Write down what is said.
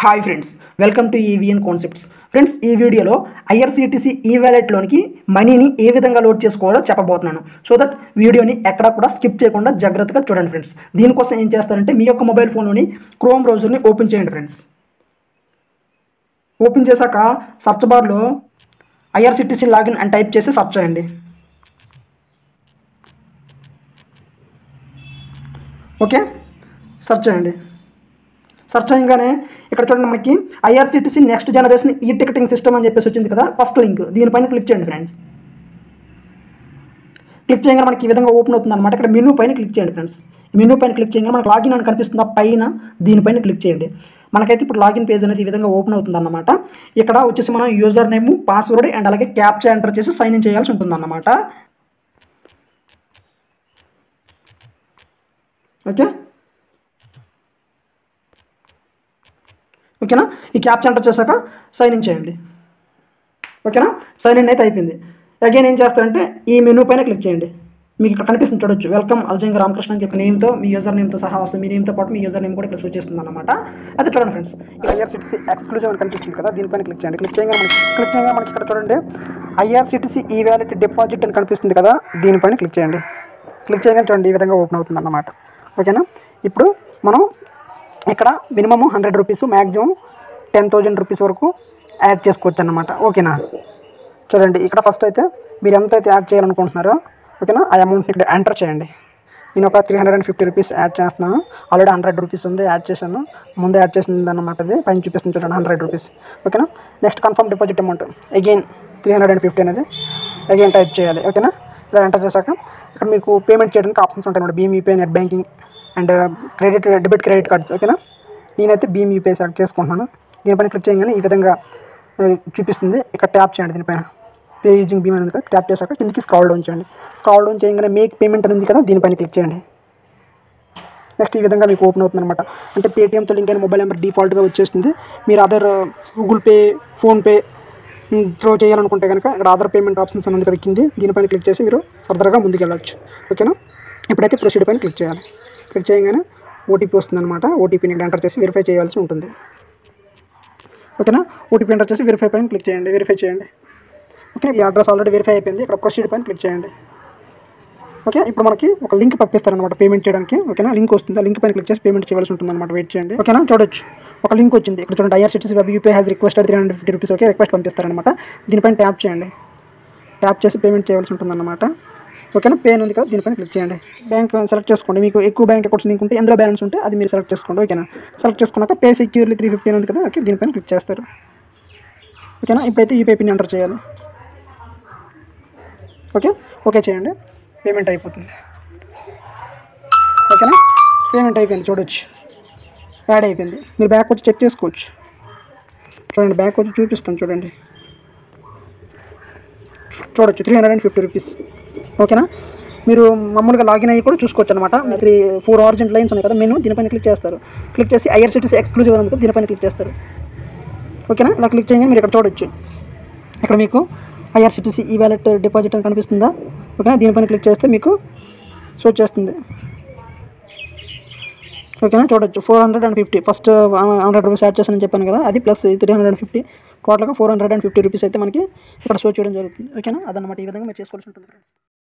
hi friends welcome to EVN concepts friends ఈ వీడియోలో IRCTC ఈ వ్యాలెట్లోనికి మనీని ఏ విధంగా లోడ్ చేసుకోవాలో చెప్పబోతున్నాను సో దట్ వీడియోని ఎక్కడా కూడా స్కిప్ చేయకుండా జాగ్రత్తగా చూడండి ఫ్రెండ్స్ దీనికోసం ఏం చేస్తారంటే మీ యొక్క మొబైల్ ఫోన్లోని క్రోమ్ బ్రౌజర్ని ఓపెన్ చేయండి ఫ్రెండ్స్ ఓపెన్ చేశాక సర్చ్ బార్లో ఐఆర్సీటీసీ లాగిన్ అని టైప్ చేసి సర్చ్ చేయండి ఓకే సెర్చ్ చేయండి సెర్చ్ చేయగానే ఇక్కడ చూడండి మనకి IRCTC next generation e ticketing system అని చెప్పేసి వచ్చింది కదా ఫస్ట్ లింక్ దీనిపైన క్లిక్ చేయండి ఫ్రెండ్స్ క్లిక్ చేయగానే మనకి ఈ విధంగా ఓపెన్ అవుతుంది అనమాట ఇక్కడ మెనూ పైన క్లిక్ చేయండి ఫ్రెండ్స్ మెనూ పైన క్లిక్ చేయగానే మనకు లాగిన్ అని కనిపిస్తుంది ఆ పైన దీనిపైన క్లిక్ చేయండి మనకైతే ఇప్పుడు లాగిన్ పేజ్ అనేది ఈ విధంగా ఓపెన్ అవుతుంది అన్నమాట ఇక్కడ వచ్చేసి మనం యూజర్ నేమ్ పాస్వర్డ్ అండ్ అలాగే క్యాప్చా ఎంటర్ చేసి సైన్ ఇన్ చేయాల్సి ఉంటుంది అన్నమాట ఓకే ఓకేనా ఈ క్యాప్చా ఎంటర్ చేశాక సైన్ ఇన్ చేయండి ఓకేనా సైన్ ఇన్ అయితే అయిపోయింది అగైన్ ఏం చేస్తారంటే ఈ మెనూ పైన క్లిక్ చేయండి మీకు ఇక్కడ కనిపిస్తుంది చూడొచ్చు వెల్కమ్ అల్జంగ రామకృష్ణ అని చెప్పి నేమ్తో మీ యూజర్ నేమ్తో సహా వస్తుంది మీ నేమ్తో పాటు మీ యూజర్ నేమ్ కూడా ఇక్కడ సూచిస్తుంది అనమాట అయితే చూడండి ఫ్రెండ్స్ ఐఆర్సిటీసీ ఎక్స్క్లూజివ్ అని కనిపిస్తుంది కదా దీనిపైన క్లిక్ చేయండి క్లిక్ చేయగా మనకి క్లిక్ చేయగా మనకి ఇక్కడ చూడండి ఐఆర్సిటీసీ ఈ వ్యాలెట్ డిపాజిట్ అని కనిపిస్తుంది కదా దీనిపైన క్లిక్ చేయండి క్లిక్ చేయగానే చూడండి ఈ విధంగా ఓపెన్ అవుతుంది అన్నమాట ఓకేనా ఇప్పుడు మనం ఇక్కడ minimum hundred rupees maximum ten thousand rupees వరకు యాడ్ చేసుకోవచ్చు అన్నమాట ఓకేనా చూడండి ఇక్కడ ఫస్ట్ అయితే మీరు ఎంత అయితే యాడ్ చేయాలనుకుంటున్నారో ఓకేనా ఆ అమౌంట్ని ఇక్కడ ఎంటర్ చేయండి నేను ఒక three hundred and fifty rupees add చేస్తున్నాను ఆల్రెడీ హండ్రెడ్ రూపీస్ ఉంది యాడ్ చేశాను ముందే యాడ్ చేసింది అన్నమాట అది పైన చూపిస్తుంది చూడండి హండ్రెడ్ రూపీస్ ఓకేనా next confirm deposit amount again three hundred and fifty అనేది అగైన్ టైప్ చేయాలి ఓకేనా ఇలా ఎంటర్ చేశాక ఇక్కడ మీకు పేమెంట్ చేయడానికి ఆప్షన్స్ ఉంటాయి అన్నమాట భీమ్ UPI net banking and credit debit credit cards ఓకేనా నేనైతే భీమ్ యూపీఐ సెలెక్ట్ చేసుకుంటున్నాను దీనిపైన క్లిక్ చేయగానే ఈ విధంగా ఆ, చూపిస్తుంది ఇక్కడ ట్యాప్ చేయండి దీనిపైన పే యూజింగ్ భీమ్ అనేది కదా ట్యాప్ చేశాక కిందకి స్క్రాల్ డౌన్ చేయండి స్క్రాల్ డౌన్ చేయగానే మేక్ పేమెంట్ అని ఉంది కదా దీనిపైన క్లిక్ చేయండి నెక్స్ట్ ఈ విధంగా మీకు ఓపెన్ అవుతుంది అనమాట అంటే పేటీఎంతో లింక్ అయిన మొబైల్ నెంబర్ డిఫాల్ట్గా వచ్చేస్తుంది మీరు other Google Pay PhonePe through చేయాలనుకుంటే కనుక ఇక్కడ ఆధార్ పేమెంట్ ఆప్షన్స్ అని ఉంది కదా కింది దీనిపైన క్లిక్ చేసి మీరు ఫర్దర్గా ముందుకు వెళ్ళచ్చు ఓకేనా ఇప్పుడైతే ప్రొసీడ్ పైన క్లిక్ చేయాలి క్లిక్ చేయగానే ఓటీపీ వస్తుందన్నమాట ఓటీపీని ఇక్కడ ఎంటర్ చేసి వెరిఫై చేయాల్సి ఉంటుంది ఓకేనా ఓటీపీ ఎంటర్ చేసి వెరిఫై పైన క్లిక్ చేయండి వెరిఫై చేయండి ఓకే ఈ అడ్రస్ ఆల్రెడీ వెరిఫై అయిపోయింది ఇక్కడ ప్రొసీడ్ పైన క్లిక్ చేయండి ఓకే ఇప్పుడు మనకి ఒక లింక్ పంపిస్తారనమాట పేమెంట్ చేయడానికి ఓకేనా లింక్ వస్తుంది ఆ లింక్ పైన క్లిక్ చేసి పేమెంట్ చేయాల్సి ఉంటుంది అనమాట వెయిట్ చేయండి ఓకేనా చూడొచ్చు ఒక లింక్ వచ్చింది ఇక్కడ చూడండి IRCTC web UPI has requested three hundred fifty rupees okay request పంపిస్తారనమాట దీనిపైన ట్యాప్ చేయండి ట్యాప్ చేసి పేమెంట్ చేయాల్సి ఉంటుందన్నమాట ఓకేనా పే ఉంది కదా దీనిపైన క్లిక్ చేయండి బ్యాంక్ సెలెక్ట్ చేసుకోండి మీకు ఎక్కువ బ్యాంక్ అకౌంట్స్ లింక్ ఉంటే ఎందులో బ్యాలెన్స్ ఉంటే అది మీరు సెలెక్ట్ చేసుకోండి ఓకేనా సెలెక్ట్ చేసుకున్నాక పే సెక్యూర్లీ త్రీ ఫిఫ్టీ ఉంది కదా ఓకే దీనిపైన క్లిక్ చేస్తారు ఓకేనా ఇప్పుడైతే యూపీఐ పిన్ ఎంటర్ చేయాలి ఓకే ఓకే చేయండి పేమెంట్ అయిపోతుంది ఓకేనా పేమెంట్ అయిపోయింది చూడొచ్చు యాడ్ అయిపోయింది మీరు బ్యాక్ వచ్చి చెక్ చేసుకోవచ్చు చూడండి బ్యాక్ వచ్చి చూపిస్తాను చూడండి చూడొచ్చు three hundred and fifty rupees ఓకేనా మీరు మామూలుగా లాగిన్ అయ్యి కూడా చూసుకోవచ్చు అనమాట త్రీ ఫోర్ ఆర్జెంట్ లైన్స్ ఉన్నాయి కదా మెనూ దీనిపైన క్లిక్ చేస్తారు క్లిక్ చేసి ఐఆర్సిటీసీ ఎక్స్క్లూజివ్ ఉంది కదా దీనిపైన క్లిక్ చేస్తారు ఓకేనా ఇలా క్లిక్ చేయగానే మీరు ఇక్కడ చూడొచ్చు ఇక్కడ మీకు ఐఆర్సిటీసీ ఈ వ్యాలెట్ డిపాజిట్ అని కనిపిస్తుందా ఓకేనా దీనిపైన క్లిక్ చేస్తే మీకు షో చేస్తుంది ఓకేనా చూడొచ్చు four hundred and fifty first hundred rupees add చేశానని చెప్పాను కదా అది plus three hundred and fifty టోటల్గా four hundred and fifty rupees అయితే మనకి ఇక్కడ షో చేయడం జరుగుతుంది ఓకేనా అదనమాట ఈ విధంగా మీరు చేసుకోవాల్సి ఉంటుంది ఫ్రెండ్స్